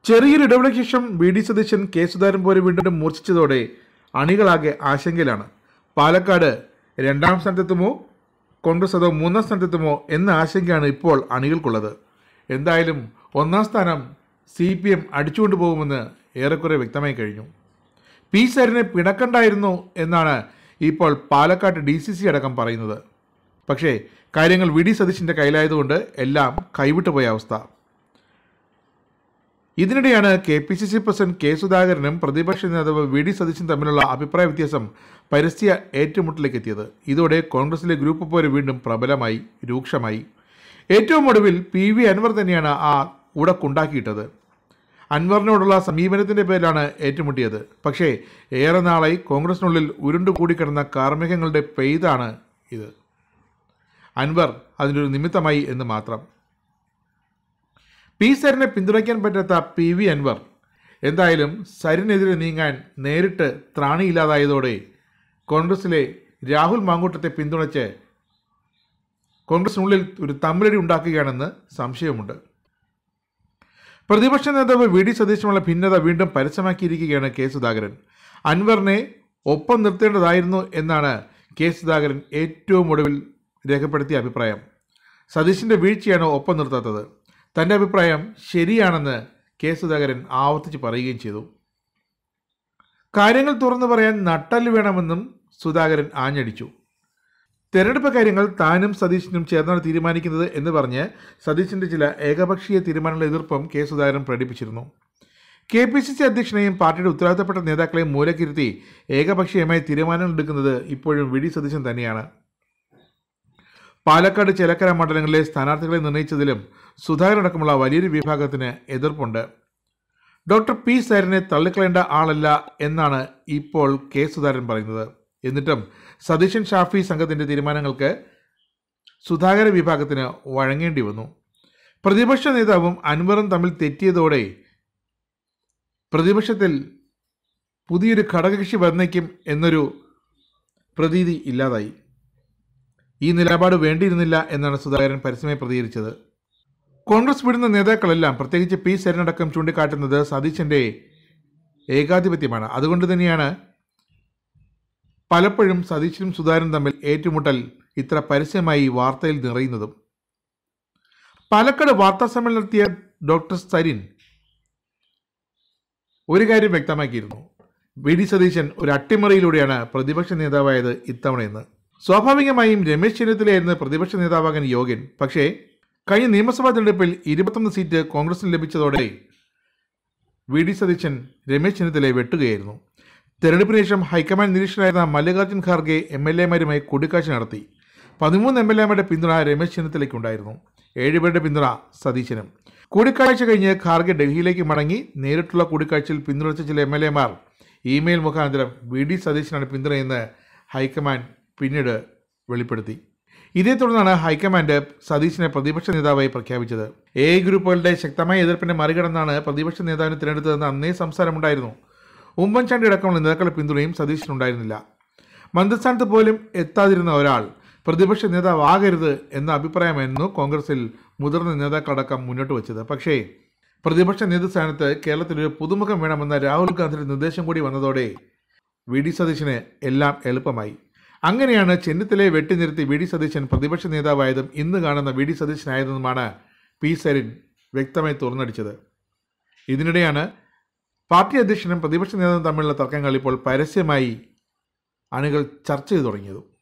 ചെറിയൊരു ഇടവേളയ്ക്ക് ശേഷം V D Satheesan K Sudhakaran പോലെ വീണ്ടും മൂർച്ഛിച്ചതോടെ അണികളാകെ ആശങ്കയിലാണ് പാലക്കാട് രണ്ടാം സ്ഥാനത്തെത്തുമോ കോൺഗ്രസ് അതോ മൂന്നാം സ്ഥാനത്തെത്തുമോ എന്ന ആശങ്കയാണ് ഇപ്പോൾ അണികൾക്കുള്ളത് എന്തായാലും ഒന്നാം സ്ഥാനം സി പി എം അടിച്ചുകൊണ്ടു പോകുമെന്ന് ഏറെക്കുറെ വ്യക്തമായി കഴിഞ്ഞു പി സരിനെ പിണക്കണ്ടായിരുന്നു എന്നാണ് ഇപ്പോൾ പാലക്കാട് ഡി സി സി അടക്കം പറയുന്നത് പക്ഷേ കാര്യങ്ങൾ വി ഡി സതീശിൻ്റെ കയ്യിലായതുകൊണ്ട് എല്ലാം കൈവിട്ടു പോയ അവസ്ഥ ഇതിനിടെയാണ് K P C C president K സുധാകരനും പ്രതിപക്ഷ നേതാവ് വി ഡി സതീശനും തമ്മിലുള്ള അഭിപ്രായ വ്യത്യാസം പരസ്യ ഏറ്റുമുട്ടലിലേക്ക് എത്തിയത് ഇതോടെ കോൺഗ്രസിലെ ഗ്രൂപ്പ് പോര് വീണ്ടും പ്രബലമായി രൂക്ഷമായി ഏറ്റവും ഒടുവിൽ പി വി അൻവർ തന്നെയാണ് ആ ഉടക്കുണ്ടാക്കിയിട്ടത് അൻവറിനോടുള്ള സമീപനത്തിന്റെ പേരിലാണ് ഏറ്റുമുട്ടിയത് പക്ഷേ ഏറെ നാളായി കോൺഗ്രസിനുള്ളിൽ ഉരുണ്ടു കൂടിക്കിടന്ന കാർമികങ്ങളുടെ പെയ്താണ് ഇത് അൻവർ അതിനൊരു നിമിത്തമായി എന്ന് മാത്രം പി സരിനെ പിന്തുണയ്ക്കാൻ പറ്റാത്ത പി വി അൻവർ എന്തായാലും സരിനെതിരെ നീങ്ങാൻ നേരിട്ട് ത്രാണിയില്ലാതായതോടെ കോൺഗ്രസിലെ രാഹുൽ മാങ്കൂട്ടത്തെ പിന്തുണച്ച് കോൺഗ്രസിനുള്ളിൽ ഒരു തമ്മിലടി ഉണ്ടാക്കുകയാണെന്ന് സംശയമുണ്ട് പ്രതിപക്ഷ നേതാവ് വി ഡി സതീശുമുള്ള ഭിന്നത വീണ്ടും പരസ്യമാക്കിയിരിക്കുകയാണ് കെ സുധാകരൻ അൻവറിനെ ഒപ്പം നിർത്തേണ്ടതായിരുന്നു എന്നാണ് കെ സുധാകരൻ ഏറ്റവും ഒടുവിൽ രേഖപ്പെടുത്തിയ അഭിപ്രായം സതീശിൻ്റെ വീഴ്ചയാണ് ഒപ്പം നിർത്താത്തത് തൻ്റെ അഭിപ്രായം ശരിയാണെന്ന് കെ സുധാകരൻ ആവർത്തിച്ച് പറയുകയും ചെയ്തു കാര്യങ്ങൾ തുറന്നു പറയാൻ നട്ടല് വേണമെന്നും സുധാകരൻ ആഞ്ഞടിച്ചു തെരഞ്ഞെടുപ്പ് കാര്യങ്ങൾ താനും സതീശനും ചേർന്നാണ് തീരുമാനിക്കുന്നത് എന്ന് പറഞ്ഞ് സതീശിന്റെ ചില ഏകപക്ഷീയ തീരുമാനങ്ങളുടെ എതിർപ്പും കെ സുധാകരൻ പ്രകടിപ്പിച്ചിരുന്നു കെ പി സി സി അധ്യക്ഷനെയും പാർട്ടിയുടെ ഉത്തരവാദിത്തപ്പെട്ട നേതാക്കളെയും മൂലക്കിരുത്തി ഏകപക്ഷീയമായി തീരുമാനങ്ങൾ എടുക്കുന്നത് ഇപ്പോഴും വി ഡി സതീശൻ തന്നെയാണ് പാലക്കാട് ചേലക്കര മണ്ഡലങ്ങളിലെ സ്ഥാനാർത്ഥികളെ നിർണയിച്ചതിലും സുധാകരൻ അടക്കമുള്ള വലിയൊരു വിഭാഗത്തിന് എതിർപ്പുണ്ട് ഡോക്ടർ പി സരിനെ തള്ളിക്കളയേണ്ട ആളല്ല എന്നാണ് ഇപ്പോൾ കെ സുധാകരൻ പറയുന്നത് എന്നിട്ടും സതീശൻ ഷാഫി സംഘത്തിന്റെ തീരുമാനങ്ങൾക്ക് സുധാകര വിഭാഗത്തിന് വഴങ്ങേണ്ടി വന്നു പ്രതിപക്ഷ നേതാവും അൻവറും തമ്മിൽ തെറ്റിയതോടെ പ്രതിപക്ഷത്തിൽ പുതിയൊരു ഘടകകക്ഷി വന്നേക്കും എന്നൊരു പ്രതീതി ഇല്ലാതായി ഈ നിലപാട് വേണ്ടിയിരുന്നില്ല എന്നാണ് സുധാകരൻ പരസ്യമായി പ്രതികരിച്ചത് കോൺഗ്രസ് വിടുന്ന നേതാക്കളെല്ലാം പ്രത്യേകിച്ച് പി സരനടക്കം ചൂണ്ടിക്കാട്ടുന്നത് സതീശന്റെ ഏകാധിപത്യമാണ് അതുകൊണ്ട് തന്നെയാണ് പലപ്പോഴും സതീശനും സുധാകരനും തമ്മിൽ ഏറ്റുമുട്ടൽ ഇത്ര പരസ്യമായി വാർത്തയിൽ നിറയുന്നതും പാലക്കാട് വാർത്താ സമ്മേളനം നടത്തിയ ഡോക്ടർ സരിൻ ഒരു കാര്യം വ്യക്തമാക്കിയിരുന്നു വി ഡി സതീശൻ ഒരു അട്ടിമറിയിലൂടെയാണ് പ്രതിപക്ഷ നേതാവായത് ഇത്തവണയെന്ന് സ്വാഭാവികമായും രമേശ് ചെന്നിത്തലയായിരുന്നു പ്രതിപക്ഷ നേതാവാകാൻ യോഗ്യൻ പക്ഷേ കഴിഞ്ഞ നിയമസഭാ തെരഞ്ഞെടുപ്പിൽ ഇരുപത്തൊന്ന് സീറ്റ് കോൺഗ്രസിന് ലഭിച്ചതോടെ വി ഡി സതീശൻ രമേശ് ചെന്നിത്തലയെ വെട്ടുകയായിരുന്നു തെരഞ്ഞെടുപ്പിന് ശേഷം ഹൈക്കമാൻഡ് നിരീക്ഷകനായിരുന്ന മല്ലികാർജ്ജുൻ ഖാർഗെ എം എൽ എമാരുമായി കൂടിക്കാഴ്ച നടത്തി പതിമൂന്ന് എം എൽ എമാരുടെ പിന്തുണ രമേശ് ചെന്നിത്തലയ്ക്കുണ്ടായിരുന്നു ഏഴുപേരുടെ പിന്തുണ സതീശനും കൂടിക്കാഴ്ച കഴിഞ്ഞ് ഖാർഗെ ഡൽഹിയിലേക്ക് മടങ്ങി നേരിട്ടുള്ള കൂടിക്കാഴ്ചയിൽ പിന്തുണച്ച ചില എം എൽ എമാർ ഇമെയിൽ മുഖാന്തരം വി ഡി സതീശനാണ് പിന്തുണയെന്ന് ഹൈക്കമാൻഡ് പിന്നീട് വെളിപ്പെടുത്തി ഇതേ തുടർന്നാണ് ഹൈക്കമാൻഡ് സതീശിനെ പ്രതിപക്ഷ നേതാവായി പ്രഖ്യാപിച്ചത് എ ഗ്രൂപ്പുകളുടെ ശക്തമായ എതിർപ്പിനെ മറികടന്നാണ് പ്രതിപക്ഷ നേതാവിനെ തിരഞ്ഞെടുത്തതെന്ന് അന്നേ സംസാരമുണ്ടായിരുന്നു ഉമ്മൻചാണ്ടി അടക്കമുള്ള നേതാക്കളുടെ പിന്തുണയും സതീശനുണ്ടായിരുന്നില്ല മന്ത്രിസ്ഥാനത്ത് പോലും എത്താതിരുന്ന ഒരാൾ പ്രതിപക്ഷ നേതാവാകരുത് എന്ന അഭിപ്രായമായിരുന്നു കോൺഗ്രസിൽ മുതിർന്ന നേതാക്കളടക്കം മുന്നോട്ട് വച്ചത് പക്ഷേ പ്രതിപക്ഷ നേതൃസ്ഥാനത്ത് കേരളത്തിലൊരു പുതുമുഖം വേണമെന്ന രാഹുൽ ഗാന്ധിയുടെ നിർദ്ദേശം കൂടി വന്നതോടെ വി ഡി സതീശന് എല്ലാം എളുപ്പമായി അങ്ങനെയാണ് ചെന്നിത്തലയെ വെട്ടിനിർത്തി വി ഡി സതീശൻ പ്രതിപക്ഷ നേതാവായതും ഇന്ന് കാണുന്ന വി ഡി സതീശനായതെന്നുമാണ് പി സരിൻ വ്യക്തമായി തുറന്നടിച്ചത് ഇതിനിടെയാണ് പാർട്ടി അധ്യക്ഷനും പ്രതിപക്ഷ നേതാവും തമ്മിലുള്ള തർക്കങ്ങൾ ഇപ്പോൾ പരസ്യമായി അണികൾ ചർച്ച ചെയ്തു തുടങ്ങിയത്